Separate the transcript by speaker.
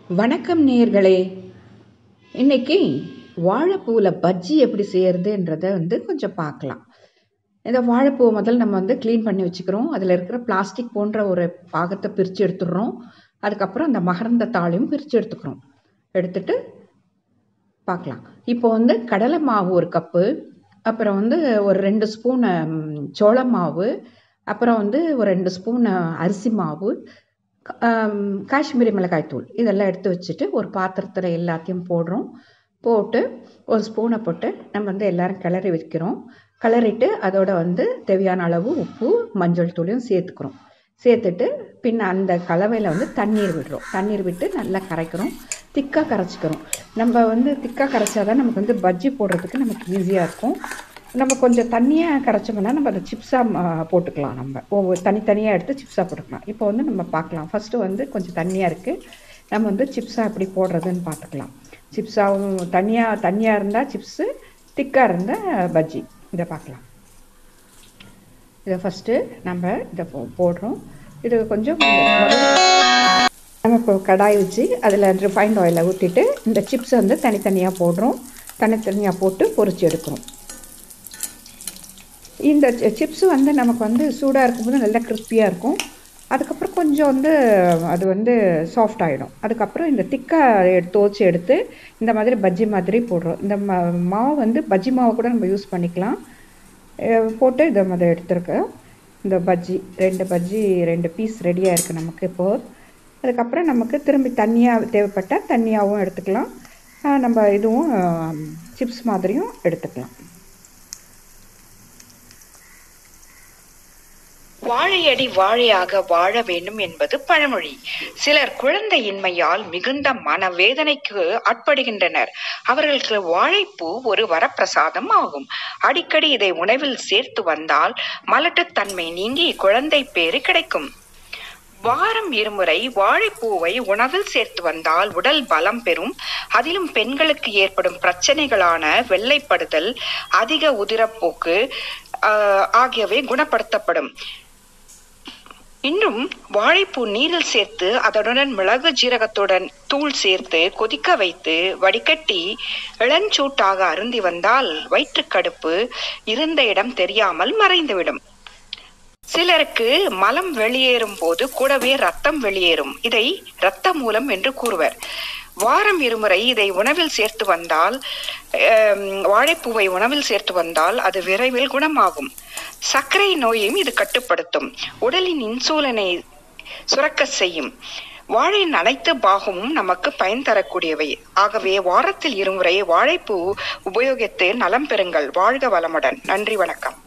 Speaker 1: வணக்கம் நேயர்களே இன்னைக்கு வாழைப்பூவில் பஜ்ஜி எப்படி செய்யறதுன்றத வந்து கொஞ்சம் பார்க்கலாம் இந்த வாழைப்பூவை முதல்ல நம்ம வந்து க்ளீன் பண்ணி வச்சுக்கிறோம் அதில் இருக்கிற பிளாஸ்டிக் போன்ற ஒரு பாகத்தை பிரித்து எடுத்துடுறோம் அதுக்கப்புறம் அந்த மகரந்த தாளையும் பிரித்து எடுத்துக்கிறோம் எடுத்துட்டு பார்க்கலாம் இப்போ வந்து கடலை மாவு ஒரு கப்பு அப்புறம் வந்து ஒரு ரெண்டு ஸ்பூன் சோள மாவு அப்புறம் வந்து ஒரு ரெண்டு ஸ்பூன் அரிசி மாவு ஆம், காஷ்மீரி மிளகாய் தூள் இதெல்லாம் எடுத்து வச்சுட்டு ஒரு பாத்திரத்தில் எல்லாத்தையும் போடுறோம் போட்டு ஒரு ஸ்பூனை போட்டு நம்ம வந்து எல்லாரும் கிளறி வைக்கிறோம் கிளறிட்டு அதோட வந்து தேவையான அளவு உப்பு மஞ்சள் தூளையும் சேர்த்துக்கிறோம் சேர்த்துட்டு பின்ன அந்த கலவையில் வந்து தண்ணீர் விடுறோம் தண்ணீர் விட்டு நல்லா கரைக்கிறோம் திக்காக கரைச்சிக்கிறோம் நம்ம வந்து திக்காக கரைச்சாதான் நமக்கு வந்து பஜ்ஜி போடுறதுக்கு நமக்கு ஈஸியாக இருக்கும் நம்ம கொஞ்சம் தண்ணியாக கரைச்சோம்னா நம்ம அதை சிப்ஸாக போட்டுக்கலாம் நம்ம ஒவ்வொரு தனித்தனியாக எடுத்து சிப்ஸாக போட்டுக்கலாம் இப்போ வந்து நம்ம பார்க்கலாம் ஃபஸ்ட்டு வந்து கொஞ்சம் தண்ணியாக இருக்குது நம்ம வந்து சிப்ஸாக எப்படி போடுறதுன்னு பார்த்துக்கலாம் சிப்ஸாகவும் தனியாக தண்ணியாக இருந்தால் சிப்ஸு திக்காக இருந்தால் பஜ்ஜி இதை பார்க்கலாம் இதை ஃபஸ்ட்டு நம்ம இதை போ போடுறோம் இது கொஞ்சம் நம்ம இப்போ கடாய் வச்சு அதில் ரிஃபைண்ட் ஆயிலை ஊற்றிட்டு இந்த சிப்ஸை வந்து தனித்தனியாக போடுறோம் தனித்தனியாக போட்டு பொரிச்சு எடுக்கிறோம் இந்த சிப்ஸ் வந்து நமக்கு வந்து சூடாக இருக்கும்போது நல்லா கிறிஸ்பியாக இருக்கும் அதுக்கப்புறம் கொஞ்சம் வந்து அது வந்து சாஃப்ட் ஆகிடும் அதுக்கப்புறம் இந்த திக்காக எடுத்து தோச்சு எடுத்து இந்த மாதிரி பஜ்ஜி மாதிரி போடுறோம் இந்த ம மாவு வந்து பஜ்ஜி மாவு கூட நம்ம யூஸ் பண்ணிக்கலாம் அஹ் போட்டு இதை மாதிரி எடுத்துருக்கோம் இந்த பஜ்ஜி ரெண்டு பஜ்ஜி ரெண்டு பீஸ் ரெடியாக இருக்குது நமக்கு இப்போது அதுக்கப்புறம் நமக்கு திரும்பி தண்ணியாக தேவைப்பட்டால் தண்ணியாகவும் எடுத்துக்கலாம் அஹ் நம்ம இதுவும் சிப்ஸ் மாதிரியும் எடுத்துக்கலாம்
Speaker 2: வாழையடி வாழையாக வாழ வேண்டும் என்பது பழமொழி சிலர் குழந்தையின்மையால் மிகுந்த மனவேதனைக்கு ஆட்படுகின்றனர் அவர்களுக்கு வாழைப்பூ ஒரு வரப்பிரசாதம் ஆகும் அடிக்கடி இதை உணவில் சேர்த்து வந்தால் மலட்டுத்தன்மை நீங்கி குழந்தை பேறு கிடைக்கும் வாரம் இருமுறை வாழைப்பூவை உணவில் சேர்த்து வந்தால் உடல் பலம் பெறும் அதிலும் பெண்களுக்கு ஏற்படும் பிரச்சனைகளான வெள்ளைப்படுதல் அதிக உதிரப்போக்கு ஆஹ், ஆகியவை குணப்படுத்தப்படும் இன்னும் வாழைப்பூ நீரில் சேர்த்து அதனுடன் மிளகு ஜீரகத்துடன் தூள் சேர்த்து கொதிக்க வைத்து வடிகட்டி இளஞ்சூட்டாக அருந்தி வந்தால் வயிற்றுக்கடுப்பு இருந்த இடம் தெரியாமல் மறைந்துவிடும் சிலருக்கு மலம் வெளியேறும் போது கூடவே ரத்தம் வெளியேறும் இதை இரத்த மூலம் என்று கூறுவர் வாரம் இருமுறை இதை உணவில் சேர்த்து வந்தால் ஆம், வாழைப்பூவை உணவில் சேர்த்து வந்தால் அது விரைவில் குணமாகும் சர்க்கரை நோயையும் இது கட்டுப்படுத்தும் உடலின் இன்சூலினை சுரக்க செய்யும் வாழையின் அனைத்து பாகமும் நமக்கு பயன் தரக்கூடியவை ஆகவே வாரத்தில் இருமுறை வாழைப்பூ உபயோகித்து நலம் பெறுங்கள் வாழ்க வளமுடன் நன்றி வணக்கம்